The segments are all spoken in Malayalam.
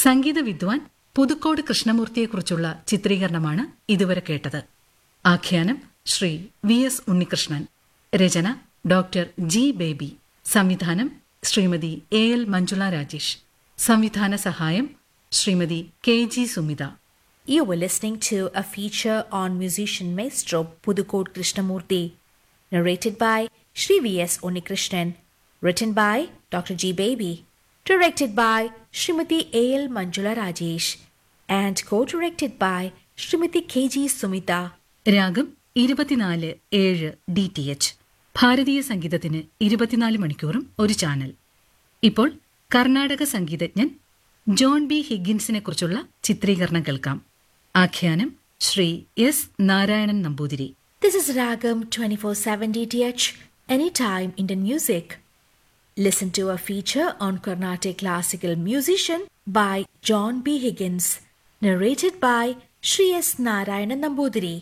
സംഗീത വിദ്വാൻ പുതുക്കോട് കൃഷ്ണമൂർത്തിയെക്കുറിച്ചുള്ള ചിത്രീകരണമാണ് ഇതുവരെ കേട്ടത് ആഖ്യാനം ശ്രീ വി എസ് ഉണ്ണികൃഷ്ണൻ രചന ഡോക്ടർ ജി ബേബി സംവിധാനം ശ്രീമതി എ എൽ മഞ്ജുള രാജേഷ് സംവിധാന സഹായം Srimathi K G Sumitha You were listening to a feature on musician maestro Pudukot Krishnamurti, narrated by Sri V.S. Unikrishnan, written by Dr. G. Baby, directed by Srimati A.L. Manjula Rajesh, and co-directed by Srimati K.G. Sumita. രാഗം ഇരുപത്തിനാല് ഏഴ് ഡി ടി എച്ച് ഭാരതീയ സംഗീതത്തിന് ഇരുപത്തിനാല് മണിക്കൂറും ഒരു ചാനൽ ഇപ്പോൾ കർണാടക സംഗീതജ്ഞൻ ജോൺ ബി ഹിഗിൻസിനെ കുറിച്ചുള്ള ചിത്രീകരണം കേൾക്കാം ആഖ്യാനം Shri S Narayanan Namboothiri This is Ragam 24/7 DTH, anytime Indian music. Listen to a feature on Carnatic classical musician by John B. Higgins, narrated by Sri S. Narayanan Nambudiri.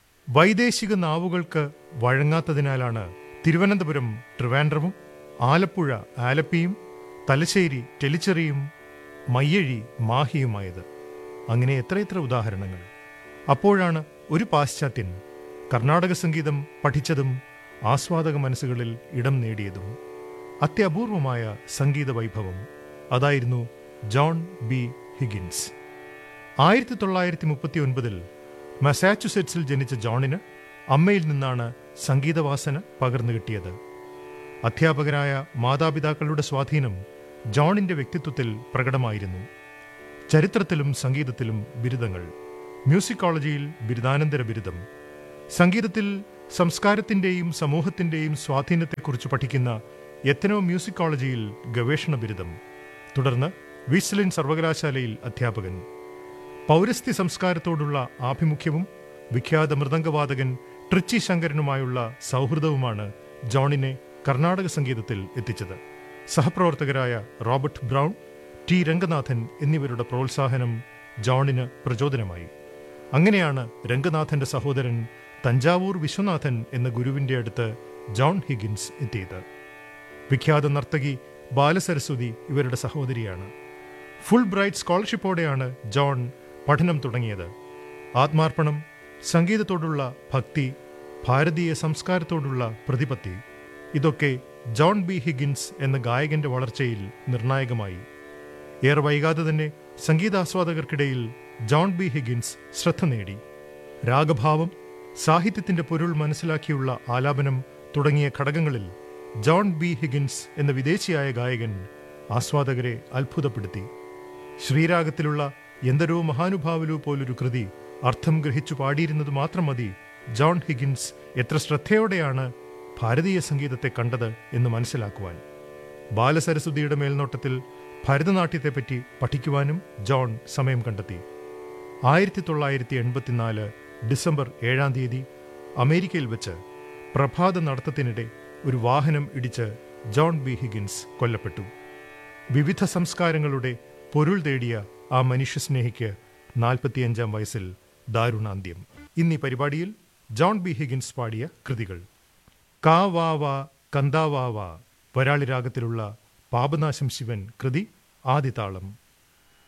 വൈദേശിക നാവുകൾക്ക് വഴങ്ങാത്തതിനാലാണ് തിരുവനന്തപുരം ട്രിവാൻഡ്രവും ആലപ്പുഴ ആലപ്പിയും തലശ്ശേരി ടെലിച്ചെറിയും മയ്യഴി മാഹിയുമായത് അങ്ങനെ എത്രയെത്ര ഉദാഹരണങ്ങൾ അപ്പോഴാണ് ഒരു പാശ്ചാത്യൻ കർണാടക സംഗീതം പഠിച്ചതും ആസ്വാദക മനസ്സുകളിൽ ഇടം നേടിയതും അത്യപൂർവമായ സംഗീത വൈഭവം അതായിരുന്നു ജോൺ ബി ഹിഗിൻസ് ആയിരത്തി തൊള്ളായിരത്തി മുപ്പത്തി ഒൻപതിൽ മസാച്ചുസെറ്റ്സിൽ ജനിച്ച ജോണിന് അമ്മയിൽ നിന്നാണ് സംഗീതവാസന പകർന്നു കിട്ടിയത് അധ്യാപകരായ മാതാപിതാക്കളുടെ സ്വാധീനം ജോണിന്റെ വ്യക്തിത്വത്തിൽ പ്രകടമായിരുന്നു ചരിത്രത്തിലും സംഗീതത്തിലും ബിരുദങ്ങൾ മ്യൂസിക് കോളേജിൽ ബിരുദാനന്തര ബിരുദം സംഗീതത്തിൽ സംസ്കാരത്തിന്റെയും സമൂഹത്തിന്റെയും സ്വാധീനത്തെക്കുറിച്ച് പഠിക്കുന്ന എത്തനോ മ്യൂസിക് കോളേജിൽ ഗവേഷണ ബിരുദം തുടർന്ന് വിസ്ലിൻ സർവകലാശാലയിൽ അധ്യാപകൻ പൗരസ്ത്യ സംസ്കാരത്തോടുള്ള ആഭിമുഖ്യവും വിഖ്യാത മൃദംഗവാദകൻ ട്രിച്ചി ശങ്കരനുമായുള്ള സൗഹൃദവുമാണ് ജോണിനെ കർണാടക സംഗീതത്തിൽ എത്തിച്ചത് സഹപ്രവർത്തകരായ റോബർട്ട് ബ്രൗൺ ടി രംഗനാഥൻ എന്നിവരുടെ പ്രോത്സാഹനം ജോണിന് പ്രചോദനമായി അങ്ങനെയാണ് രംഗനാഥന്റെ സഹോദരൻ തഞ്ചാവൂർ വിശ്വനാഥൻ എന്ന ഗുരുവിന്റെ അടുത്ത് ജോൺ ഹിഗിൻസ് എത്തിയത് വിഖ്യാത നർത്തകി ബാലസരസ്വതി ഇവരുടെ സഹോദരിയാണ് ഫുൾ ബ്രൈറ്റ് സ്കോളർഷിപ്പോടെയാണ് ജോൺ പഠനം തുടങ്ങിയത് ആത്മാർപ്പണം സംഗീതത്തോടുള്ള ഭക്തി ഭാരതീയ സംസ്കാരത്തോടുള്ള പ്രതിപത്തി ഇതൊക്കെ ജോൺ ബി ഹിഗിൻസ് എന്ന ഗായകന്റെ വളർച്ചയിൽ നിർണായകമായി ഏറെ വൈകാതെ തന്നെ സംഗീതാസ്വാദകർക്കിടയിൽ ജോൺ ബി ഹിഗിൻസ് ശ്രദ്ധ നേടി രാഗഭാവം സാഹിത്യത്തിന്റെ പൊരുൾ മനസ്സിലാക്കിയുള്ള ആലാപനം തുടങ്ങിയ ഘടകങ്ങളിൽ ജോൺ ബി ഹിഗിൻസ് എന്ന വിദേശിയായ ഗായകൻ ആസ്വാദകരെ അത്ഭുതപ്പെടുത്തി ശ്രീരാഗത്തിലുള്ള എന്തരോ മഹാനുഭാവലു പോലൊരു കൃതി അർത്ഥം ഗ്രഹിച്ചു പാടിയിരുന്നത് മാത്രം മതി ജോൺ ഹിഗിൻസ് എത്ര ശ്രദ്ധയോടെയാണ് ഭാരതീയ സംഗീതത്തെ കണ്ടത് എന്ന് മനസ്സിലാക്കുവാൻ ബാലസരസ്വതിയുടെ മേൽനോട്ടത്തിൽ ഭരതനാട്യത്തെപ്പറ്റി പഠിക്കുവാനും ജോൺ സമയം കണ്ടെത്തി ആയിരത്തി തൊള്ളായിരത്തി എൺപത്തിനാല് ഡിസംബർ ഏഴാം തീയതി അമേരിക്കയിൽ വെച്ച് പ്രഭാത നടത്തത്തിനിടെ ഒരു വാഹനം ഇടിച്ച് ജോൺ ബി ഹിഗിൻസ് കൊല്ലപ്പെട്ടു വിവിധ സംസ്കാരങ്ങളുടെ പൊരുൾ തേടിയ ആ മനുഷ്യസ്നേഹിക്ക് നാൽപ്പത്തിയഞ്ചാം വയസ്സിൽ ദാരുണാന്ത്യം ഇന്നീ പരിപാടിയിൽ ജോൺ ബി ഹിഗിൻസ് പാടിയ കൃതികൾ കാ വാ വാ കന്താ വാ വാ വരാളി രാഗത്തിലുള്ള പാപനാശം ശിവൻ കൃതി ആദിതാളം